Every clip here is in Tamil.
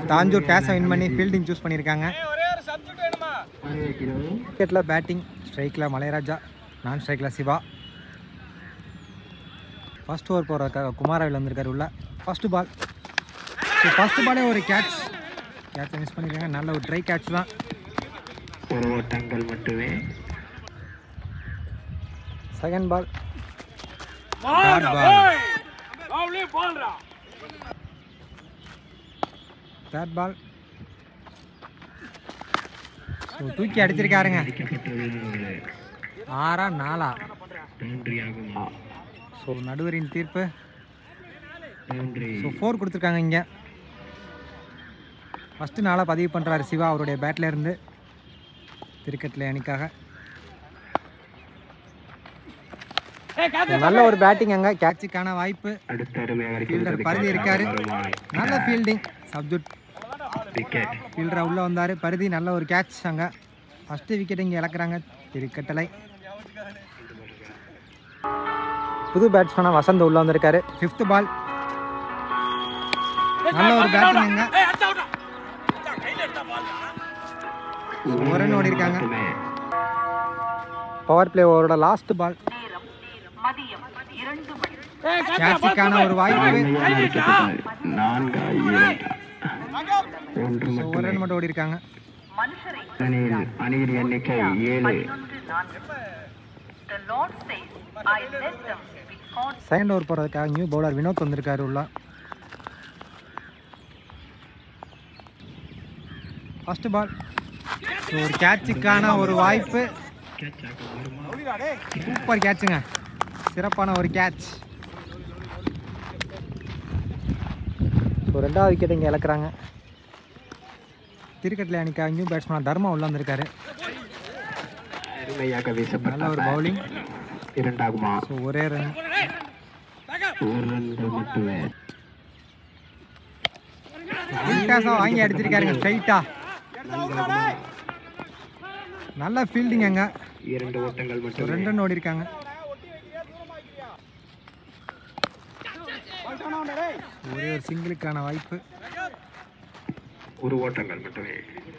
தாஞ்சூர் டேஸை வின் பண்ணி ஃபீல்டிங் சூஸ் பண்ணியிருக்காங்க விக்கெட்டில் பேட்டிங் ஸ்ட்ரைக்கில் மலையராஜா நான் ஸ்ட்ரைக்கில் சிவா ஃபர்ஸ்ட் ஓவர் போகிற குமாரவில் வந்திருக்காரு உள்ள ஃபர்ஸ்ட் பால் ஸோ ஃபர்ஸ்ட் பாலே ஒரு கேட்ச் கேட்சை மிஸ் பண்ணியிருக்காங்க நல்ல ஒரு ட்ரை கேட்ச் தான் ஒரு ஓட்டங்கள் மட்டுமே second ball dot ball third ball so தூக்கி அடிச்சிருக்காருங்க அடிக்கப்பட்ட வீரர்களே ஆறா நாலா பவுண்டரி ஆகுமா ஸோ நடுவரின் தீர்ப்பு பவுண்டரி ஸோ ஃபோர் கொடுத்துருக்காங்க இங்கே ஃபஸ்ட்டு நாளாக பதிவு பண்ணுறாரு சிவா அவருடைய பேட்டில் இருந்து கிரிக்கெட்டில் அணிக்காக So, நல்ல ஒரு பேட்டிங் அங்கே கேட்சுக்கான வாய்ப்பு அடுத்த அருமையாக ஃபீல்டர் பருதி இருக்காரு வருவாய் நல்ல ஃபீல்டிங் சப்ஜெக்ட் விக்கெட் ஃபீல்டரை உள்ளே வந்தார் பருதி நல்ல ஒரு கேட்ச் அங்கே ஃபஸ்ட்டு விக்கெட் இங்கே இழக்கிறாங்க திருக்கட்டளை புது பேட்ஸ்மேனாக வசந்த் உள்ளே வந்திருக்காரு ஃபிஃப்த் பால் நல்ல ஒரு பேட்டிங் அங்கே ஒரு run ஓடி இருக்காங்க பவர் பிளே ஓவரோட லாஸ்ட் பால் கேட்சுக்கான ஒரு வாய்ப்பு நான்கா இரண்டா ஒன்று So, ஒரு ரன் மட்டும் ஓடி இருக்காங்க அணியில் அணியின் எண்ணிக்கை ஏழு The Lord says, I let them be caught second over போகிறதுக்காக நியூ பவுலர் வினோத் வந்திருக்காரு உள்ள ஃபர்ஸ்ட் பால் ஒரு கேட்சுக்கான ஒரு வாய்ப்பு சூப்பர் கேட்சுங்க சிறப்பான ஒரு கேட்ச் ஸோ ரெண்டாவது விக்கெட் இங்கே இழக்கிறாங்க திருக்கட்டில் அணிக்காக நியூ பேட்ஸ்மேன் தர்மா உள்ள வந்திருக்காரு அருமையாக நல்ல ஒரு வீசப்பட்ட பவுலிங் இரண்டாகுமா ஸோ ஒரே ரன் ஒரு ரன்கள் மட்டுமே ஃபுல் வாங்கி அடிச்சிருக்காருங்க ஸ்ட்ரைட்டா நல்ல ஃபீல்டிங் அங்க இரண்டு ஓட்டங்கள் ஒரு மட்டுமே ரெண்டு ரன் ஓடி இருக்காங்க ஒரே ஒரு சிங்கிளுக்கான வாய்ப்பு ஒரு ஓட்டங்கள் மட்டுமே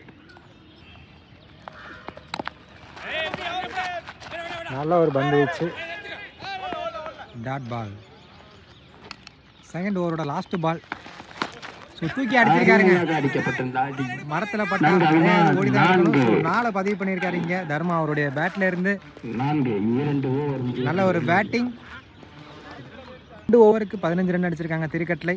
நல்ல ஒரு பந்து வச்சு டாட் பால் செகண்ட் ஓவரோட லாஸ்ட் பால் ஸோ தூக்கி அடிச்சிருக்காருங்க அருமையாக அடிக்கப்பட்டிருந்தால் மரத்துல பட்டா ஓடி தான் இருக்கணும் ஸோ நாளை பதிவு பண்ணியிருக்காரு இங்க தர்மா அவருடைய பேட்ல இருந்து நான்கு இரண்டு ஓவர் நல்ல ஒரு பேட்டிங் ரெண்டு ஓவருக்கு பதினஞ்சு ரன் அடிச்சிருக்காங்க திருக்கட்டளை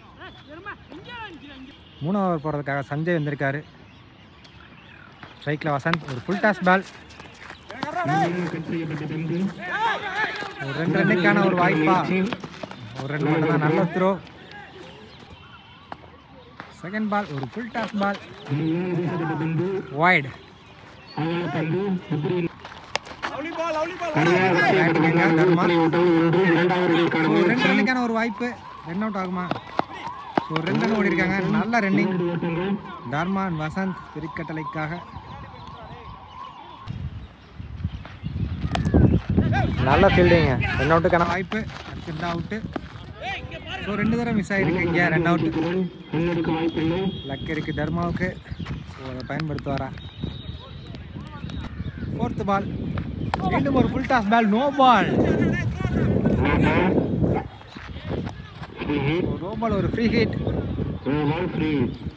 மூணாவது ஓவர் போகிறதுக்காக சஞ்சய் வந்திருக்காரு ஸ்ட்ரைக்கில் வசந்த் ஒரு ஃபுல் டாஸ் பால் கட் செய்யப்பட்ட பந்து ஒரு ரெண்டு ரன்னுக்கான ஒரு வாய்ப்பா ஒரு ரன் மட்டும் தான் நல்ல த்ரோ செகண்ட் பால் ஒரு ஃபுல் டாஸ் பால் இனிமேல் வீசப்பட்ட பந்து வைட் அகல பந்து சுப்ரீம் பேட்டிங் தர்மா ஓட்டம் ஒன்று இரண்டாவது ஸோ ரெண்டு ரன்னுக்கான ஒரு வாய்ப்பு ரன் அவுட் ஆகுமா ஸோ ரெண்டு ரன் ஓடி இருக்காங்க நல்ல ரன்னிங் ஓட்டங்கள் டார்மான் வசந்த் திருக்கட்டளைக்காக நல்ல ஃபீல்டிங்க ரன் அவுட்டுக்கான வாய்ப்பு அடுத்த அவுட்டு ஸோ ரெண்டு தடவை மிஸ் ஆகிருக்கு இங்கே ரன் அவுட் முன்னெடுக்க வாய்ப்பில்லை லக் இருக்கு தர்மாவுக்கு ஸோ அதை பயன்படுத்துவாரா ஃபோர்த்து பால் மீண்டும் ஒரு full toss ball no ball no ball ஒரு ஃப்ரீ ஹிட் ஃப்ரீ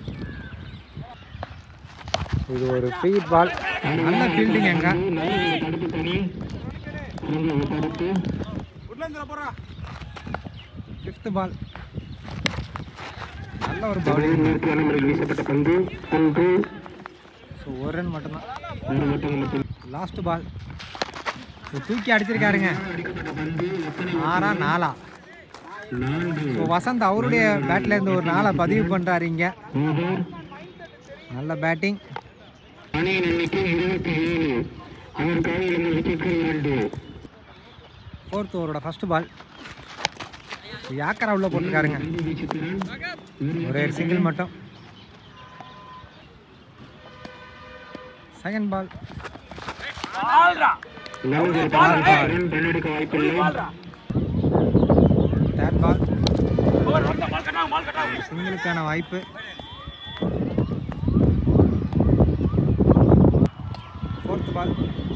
இது ஒரு ஃப்ரீ பால் நல்ல ஃபீல்டிங் எங்க தடுப்பு தனி இங்கே தடுப்பு ஃபிஃப்த் பால் நல்ல ஒரு பவுலிங் நேர்த்தியான முறையில் வீசப்பட்ட பந்து ஒன்று ஸோ ஒரு ரன் மட்டும்தான் ஒரு ஓட்டங்கள் மட்டும் லாஸ்ட் பால் தூக்கி அடிச்சிருக்காருங்க அடிக்கப்பட்ட பந்து எத்தனை ஆறா நாலா நான்கு ஸோ வசந்த் அவருடைய பேட்ல இருந்து ஒரு நாளை பதிவு பண்றாரு இங்க ஓவர் நல்ல பேட்டிங் அணியின் எண்ணிக்கை இருபத்தி ஏழு அதற்காக இழந்த விக்கெட்கள் இரண்டு ஃபோர்த் ஓவரோட ஃபர்ஸ்ட் பால் யாக்கரா உள்ள போட்டிருக்காருங்க பந்து வீச்சுத்திறன் ஒரே ஒரு சிங்கிள் மட்டும் செகண்ட் பால் நல்லது ரன் எடுக்க வாய்ப்பில்லை தேர்ட் பால் சிங்கிளுக்கான வாய்ப்பு ஃபோர்த் பால்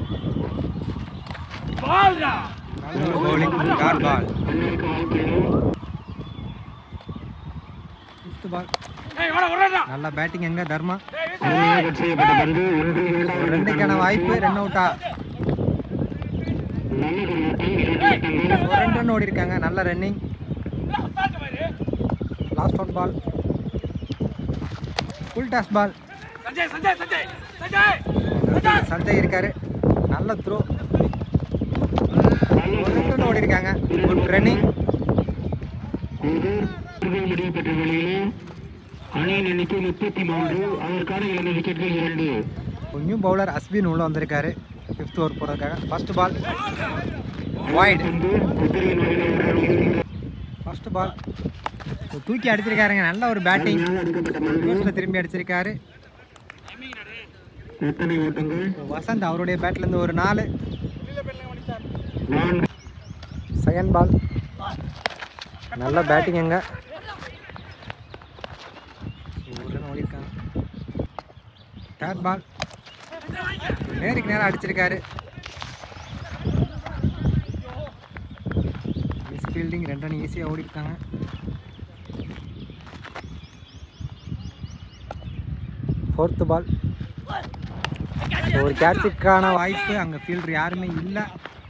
நல்ல ஒரு bowling டாட் பால் அன்னைக்கு வாய்ப்பில்லை ஃபிஃப்த் பால் நல்ல பேட்டிங் எங்க தர்மா அருமையாக கட் செய்யப்பட்ட பந்து ஒன்று ஒரு இரண்டாவது ரெண்டுக்கான வாய்ப்பு ரன் அவுட்டா நல்ல கண்ணோட்டம் இரண்டு வட்டங்கள் ஒரு ரெண்டு ரன் ஓடி இருக்காங்க நல்ல running last one ball full toss ball Sanjay இருக்காரு நல்ல த்ரோ ஒரு ரெண்டு ரன் ஓடி இருக்காங்க குட் ரன்னிங் இது இறுதி முடிவு பெற்ற நிலையிலே அணியின் எண்ணிக்கை முப்பத்தி மூன்று அதற்கான இழந்த விக்கெட்கள் இரண்டு நியூ பவுலர் அஸ்வின் உள்ள வந்திருக்காரு ஃபிஃப்த் ஓவர் போடுறதுக்காக ஃபர்ஸ்ட் பால் வைடு பந்து குதிரையின் வழியில் ஃபர்ஸ்ட் பால் தூக்கி அடிச்சிருக்காருங்க நல்ல ஒரு பேட்டிங் அடிக்கப்பட்ட பந்து ரிவர்ஸில் திரும்பி அடிச்சிருக்காரு எத்தனை ஓட்டங்கள் வசந்த் அவருடைய பேட்லேருந்து ஒரு நாலு நான்கு செகண்ட் பால் நல்ல பேட்டிங் எங்க ஓடிருக்காங்க தேர்ட் பால் நேருக்கு நேரம் அடிச்சிருக்காரு மிஸ் ஃபீல்டிங் ரெண்டு ரன் ஈஸியாக ஓடி இருக்காங்க ஃபோர்த்து பால் ஒரு கேட்சுக்கான வாய்ப்பு அங்கே ஃபீல்டர் யாருமே இல்லை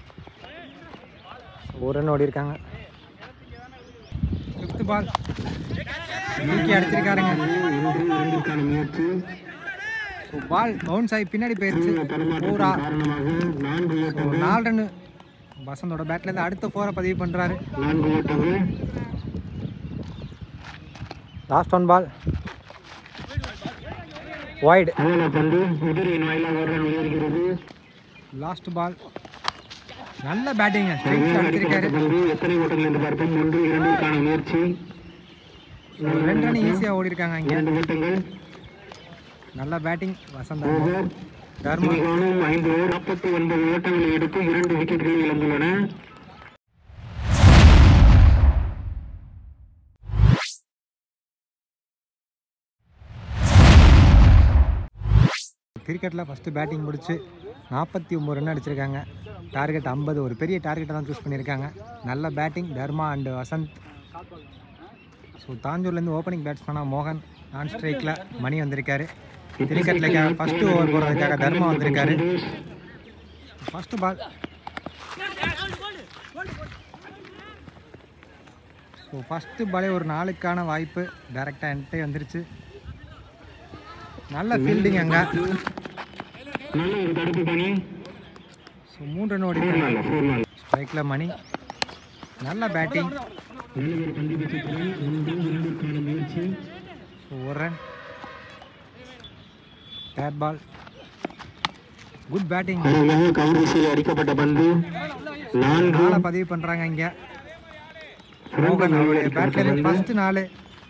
ஒரு ரன் ஓடி இருக்காங்க ஃபிஃப்த் பால் தூக்கி அடிச்சிருக்காருங்க இன்று இரண்டிற்கான முயற்சி பால் பவுன்ஸ் ஆகி பின்னாடி போயிருச்சு ஃபோரா காரணமாக நான்கு ஒரு ஓட்டங்கள் நாலு ரன்னு வசந்தோட பேட்லேருந்து அடுத்த ஃபோரை பதிவு பண்ணுறாரு நான்கு ஓட்டங்கள் லாஸ்ட் ஒன் பால் வைடு அகல பந்து குதிரையின் வாயிலாக ஒரு ரன் உயர்கிறது லாஸ்ட் பால் நல்ல பேட்டிங்க ஸ்ட்ரைட் அடிச்சிருக்காரு பந்து எத்தனை ஓட்டங்கள் என்று பார்ப்போம் ஒன்று இரண்டிற்கான முயற்சி ஒரு ரெண்டு ரன் ஈஸியாக ஓடி இருக்காங்க இங்கே இரண்டு ஓட்டங்கள் நல்ல பேட்டிங் வசந்த் ஓவர் தர்மா இனிகானும் ஐந்து ஓவர் நாற்பத்தி ஒன்பது ஓட்டங்களை எடுத்து இரண்டு விக்கெட்டுகளை இழந்துள்ளன கிரிக்கெட்டில் ஃபஸ்ட்டு பேட்டிங் முடிச்சு நாற்பத்தி ஒம்பது ரன் அடிச்சிருக்காங்க டார்கெட் ஐம்பது ஒரு பெரிய டார்கெட்டை தான் சூஸ் பண்ணியிருக்காங்க நல்ல batting Dharma and Vasanth so தாஞ்சூர்லேருந்து opening பேட்ஸ்மேனாக மோகன் நான் ஸ்ட்ரைக்கில் மணி வந்திருக்காரு கிரிக்கெட்டில் ஃபஸ்ட்டு ஓவர் போடுறதுக்காக தர்மா வந்திருக்காரு ஃபஸ்ட்டு பால் ஸோ ஃபஸ்ட்டு பாலே ஒரு நாளுக்கான வாய்ப்பு டேரெக்டாக என்கிட்ட வந்துருச்சு நல்ல ஃபீல்டிங் அங்கே நல்ல ஒரு தடுப்பு பணி ஸோ மூணு ரன் ஓடி நல்ல ஃபோர் நாள் ஸ்ட்ரைக்கில் மணி நல்ல பேட்டிங் நல்ல ஒரு பந்து வீச்சுத்துறை ஒன்று இரண்டிற்கான முயற்சி ஸோ ஒரு run third ball good batting அருமையாக கவுண்டர் செய்ய அடிக்கப்பட்ட பந்து நான்கு நாளை பதிவு பண்ணுறாங்க இங்கே மோகன் அவருடைய பேட்லேருந்து ஃபஸ்ட்டு நாலு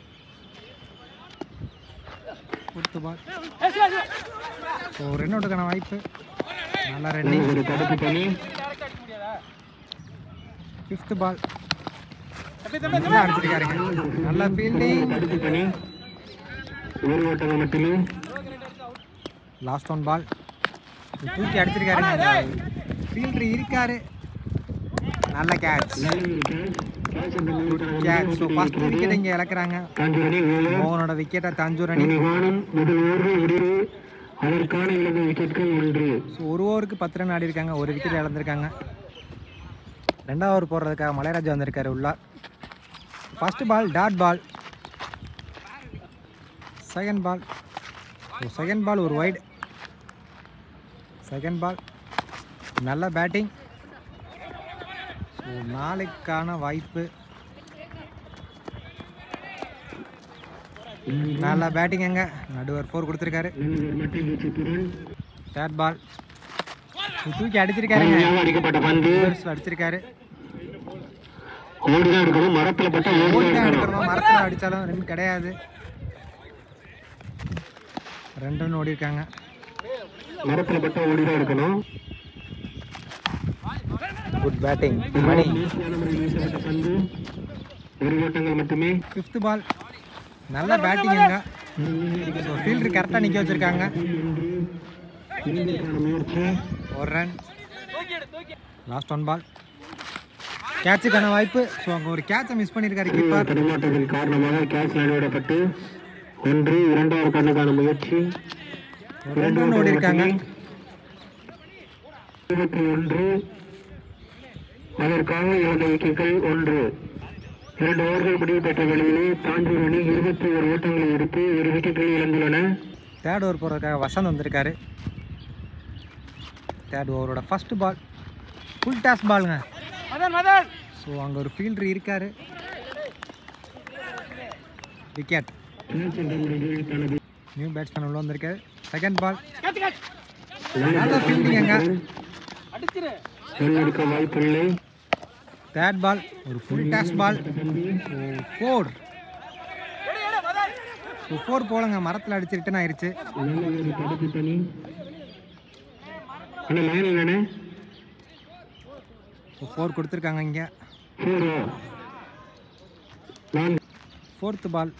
கொடுத்து பால் ஸோ ரன் அவுட்டுக்கான வாய்ப்பு நல்ல நல்ல ரன்னிங் ஒரு தடுப்பு பணி ஃபிஃப்த் பால் நல்லா அடிச்சிருக்காருங்க நல்ல ஃபீல்டிங் தடுப்பு பணி ஒரு ஓட்டங்கள் மட்டுமே லாஸ்ட் ஒன் பால் தூக்கி அடிச்சிருக்காருங்க ஃபீல்டர் இருக்காரு நல்ல கேட்ச் நல்ல ஒரு catch. Catch அந்த மூன்றுக்கான கேட்ச் ஸோ ஃபர்ஸ்ட் விக்கெட் இங்கே இழக்கிறாங்க காஞ்சிரணி ஏழு மோகனோட விக்கெட்டை தஞ்சூர் அணி இனிகானும் முதல் ஓவர் முடிவு அதற்கான இழந்த விக்கெட்கள் ஒன்று ஸோ ஒரு ஓவருக்கு பத்து ரன் ஆடி இருக்காங்க ஒரு விக்கெட் இழந்திருக்காங்க ரெண்டாவது ஓவர் போடுறதுக்காக மலையராஜா வந்திருக்காரு உள்ள first ball dot ball second ball second ball ஒரு வைட் செகண்ட் பால் நல்ல பேட்டிங் ஸோ நாளைக்கான வாய்ப்பு நல்ல பேட்டிங் எங்க நடுவர் ஃபோர் கொடுத்துருக்காரு நல்ல ஒரு மட்டை வீச்சுத்துடன் தேர்ட் பால் தூக்கி அடிச்சிருக்காருங்க அருமையாக அடிக்கப்பட்ட பந்து ரிவர்ஸ்ல அடிச்சிருக்காரு ஓடிதான் இருக்கணும் மரத்துல பட்ட ஓடி ஓடிதான் தான் இருக்கணும் எடுக்கணும் மரத்தில் அடித்தாலும் ரெண்டு கிடையாது ரெண்டு ரன் ஓடி இருக்காங்க மரத்துல பட்ட ஓடிதான் இருக்கணும் குட் பேட்டிங் மணி நேர்த்தியான முறையில் வீசப்பட்ட பந்து ஒரு ஓட்டங்கள் மட்டுமே ஃபிஃப்த் பால் நல்ல பேட்டிங்குங்க ஸோ ஃபீல்டர் கரெக்டாக நிற்க வச்சுருக்காங்க இரண்டிற்கான முயற்சி ஒரு ரன் லாஸ்ட் ஒன் பால் கேட்சுக்கான வாய்ப்பு ஸோ அங்கே ஒரு கேட்சை மிஸ் பண்ணியிருக்காரு கீப்பர் தடுமாற்றத்தின் காரணமாக கேட்ச் நழுவிடப்பட்டு ஒன்று இரண்டாவது கண்ணுக்கான முயற்சி ஒரு ரெண்டு ரன் ஓடி இருக்காங்க இருபத்தி ஒன்று அதற்காக இரண்டு விக்கெட்டுகள் ஒன்று இரண்டு ஓவர்கள் முடிவு பெற்ற வேளையிலே தாஞ்சூர் அணி இருபத்தி ஒரு ஓட்டங்களை எடுத்து இரு விக்கெட்டுகள் இழந்துள்ளன தேர்ட் ஓவர் போகிறதுக்காக வசந்த் வந்திருக்காரு தேர்ட் ஓவரோட ஃபர்ஸ்ட் பால் ஃபுல் டாஸ் பாலுங்க ஸோ அங்கே ஒரு ஃபீல்டர் இருக்காரு விக்கெட் கேட்ச் என்ற முறையில் தனது நியூ பேட்ஸ்மேன் உள்ள வந்திருக்காரு செகண்ட் பால் நல்ல ஃபீல்டிங் அங்க ரன் எடுக்க வாய்ப்பில்லை தேர்ட் பால் ஒரு full toss ball four so four போலங்க மரத்தில் அடிச்சு ரிட்டன் ஆயிருச்சு நல்ல ஒரு தடுப்பு பணி அண்ணா லைன் இல்லைண்ணே ஸோ ஃபோர் கொடுத்துருக்காங்க இங்கே ஃபோரா நான் ஃபோர்த்து பால்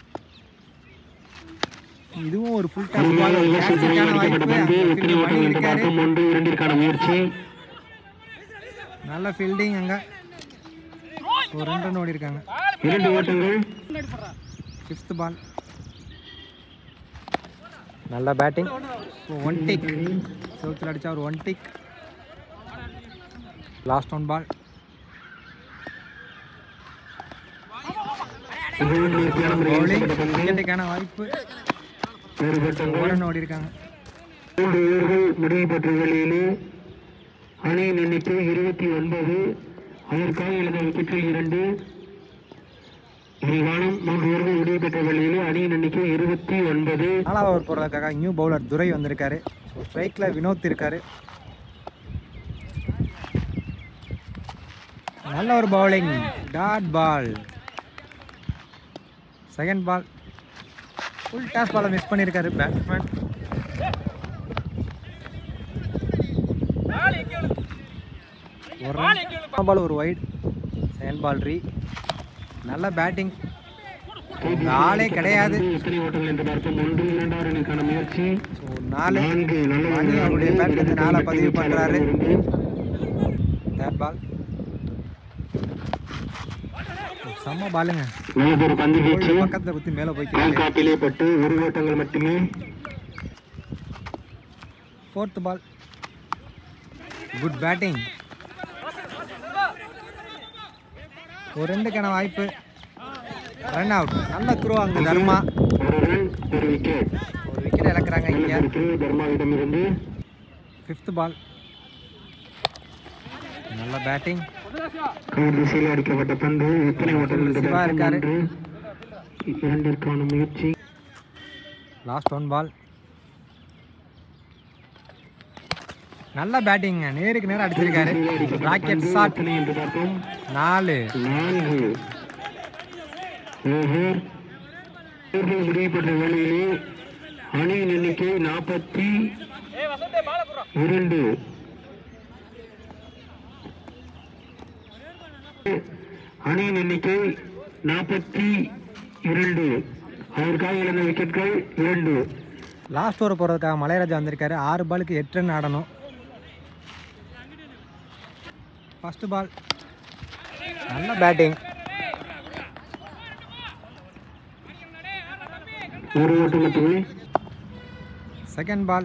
இதுவும் ஒரு ஃபுல் டாஸ் பால் கேட்சுக்கான வாய்ப்பு அங்க fielder மணி இருக்காரு ஒன்று இரண்டிற்கான முயற்சி நல்ல ஃபீல்டிங் அங்கே ஒரு ரெண்டு ரன் ஓடி இருக்காங்க இரண்டு ஓட்டங்கள் ஃபிஃப்த் பால் நல்ல பேட்டிங் ஸோ ஒன் டிக் செவத்தில் அடித்தா ஒரு ஒன் டிக் லாஸ்ட் ஒன் பால் மிகவும் நேர்த்தியான முறையில் பவுலிங் வீசப்பட்ட பந்து. விக்கெட்டுக்கான வாய்ப்பு ஒரு ஓட்டங்கள் ஒரு ரன் ஓடி இருக்காங்க மூன்று ஓவர்கள் முடிவு பெற்ற வேளையிலே அணியின் எண்ணிக்கை இருபத்தி ஒன்பது அதற்காக இழந்த விக்கெட்டுகள் இரண்டு விரிவானம் மூன்று ஓவர்கள் முடிவு பெற்ற வேளையிலே அணியின் எண்ணிக்கை இருபத்தி ஒன்பது நாலாவது ஓவர் போடுறதுக்காக நியூ பவுலர் துரை வந்திருக்காரு ஸோ ஸ்ட்ரைக்கில் வினோத் இருக்காரு நல்ல ஒரு bowling dot ball second ball full toss பாலை மிஸ் பண்ணியிருக்காரு பேட்ஸ்மேன் ஒரு பால் ஒரு வைட் செகண்ட் பால் ரீ நல்ல பேட்டிங் ஆளே கிடையாது எத்தனை ஓட்டங்கள் என்று பார்ப்போம் ஒன்று இரண்டாவது அணிக்கான முயற்சி ஸோ நாலு நான்கு நல்ல மணி அவருடைய பேட்ல இருந்து நாளை பதிவு பண்றாரு தேர்ட் பால் செம்ம பாலுங்க நல்லதொரு பந்து வீச்சு பக்கத்துல குத்தி மேல பால் போய்க்கிறாரு காப்பிலே பட்டு ஒரு ஓட்டங்கள் மட்டுமே ஃபோர்த் பால் குட் பேட்டிங் ஒரு ரெண்டுக்கான வாய்ப்பு ரன் அவுட் நல்ல த்ரோ அங்க தர்மா ஒரு ரன் ஒரு விக்கெட் ஒரு விக்கெட் இழக்கிறாங்க இங்க இருக்கு தர்மாவிடமிருந்து ஃபிஃப்த் பால் நல்ல பேட்டிங் கவர் திசையில் அடிக்கப்பட்ட பந்து எத்தனை ஓட்டங்கள் என்று சிவா பார்ப்போம். இருக்காரு. ஒன்று, இரண்டிற்கான முயற்சி லாஸ்ட் ஒன் பால் நல்ல பேட்டிங்க நேருக்கு நேரம் அடிச்சிருக்காரு ராக்கெட் ஷாட் எத்தனை என்று பார்ப்போம் நாலு நான்கு ஓவர் ஓவர்கள் முடிவு பெற்ற வேளையிலே அணியின் எண்ணிக்கை நாற்பத்தி இரண்டு அணியின் எண்ணிக்கை நாற்பத்தி இரண்டு அதற்காக இழந்த விக்கெட்கள் இரண்டு லாஸ்ட் ஓவர் போகிறதுக்காக மலையராஜா வந்திருக்காரு ஆறு பாலுக்கு எட்டு ரன் ஆடணும் ஃபர்ஸ்ட் பால் நல்ல பேட்டிங் ஒரு ஓட்டம் மட்டுமே செகண்ட் பால்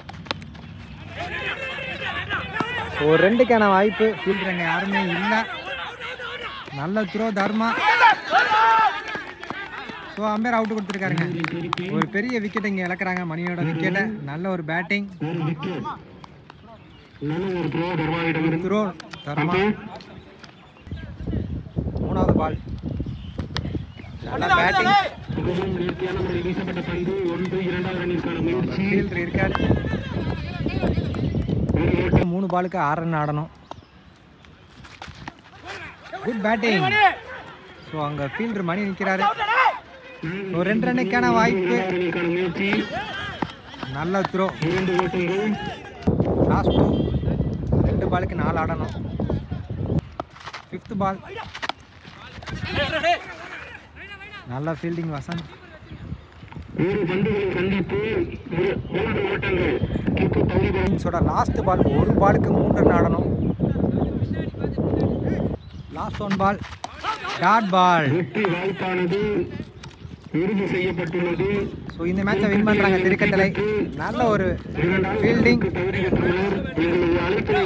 ஒரு ரெண்டுக்கான வாய்ப்பு ஃபீல்டருங்க யாருமே இல்லை நல்ல throw Dharma so umpire out கொடுத்துருக்காருங்க ஒரு பெரிய விக்கெட் இங்கே இழக்கிறாங்க மணியோட விக்கெட்டை நல்ல ஒரு பேட்டிங் ஒரு விக்கெட் நல்ல ஒரு த்ரோ தர்மாவிடமிருந்து த்ரோ தர்மா அம்பேர் மூணாவது பால் நல்ல பேட்டிங் மிகவும் நேர்த்தியான முறையில் வீசப்பட்ட பந்து ஒன்று இரண்டாவது ரன்னிற்கான முயற்சி ஃபீல்டர் இருக்காரு ஒரு ஓட்டம் மூணு பாலுக்கு ஆறு ரன் ஆடணும் குட் பேட்டிங் ஸோ அங்கே ஃபீல்டர் மணி நிற்கிறாரு ஒரு ரெண்டு ரன்னுக்கான வாய்ப்பு இரண்டாவது ரன்னிற்கான முயற்சி நல்ல த்ரோ இரண்டு ஓட்டங்கள் லாஸ்ட் ரெண்டு பாலுக்கு நாலு ஆடணும் ஃபிஃப்த் பால் நல்ல ஃபீல்டிங் வசந்த் இரு பந்துகளை சந்தித்து இரு- மூன்று ஓட்டங்கள் கிக்கு தவறி இன்னிங்ஸோட லாஸ்ட் பால் ஒரு பாலுக்கு மூன்று ரன் ஆடணும் last one ball dot ball வெற்றி வாய்ப்பானது இறுதி செய்யப்பட்டுள்ளது ஸோ இந்த மேட்சை வின் பண்ணுறாங்க திருக்கட்டளை நல்ல ஒரு ஃபீல்டிங் தவறி பெற்றுள்ளனர் எங்களது அழைப்பினை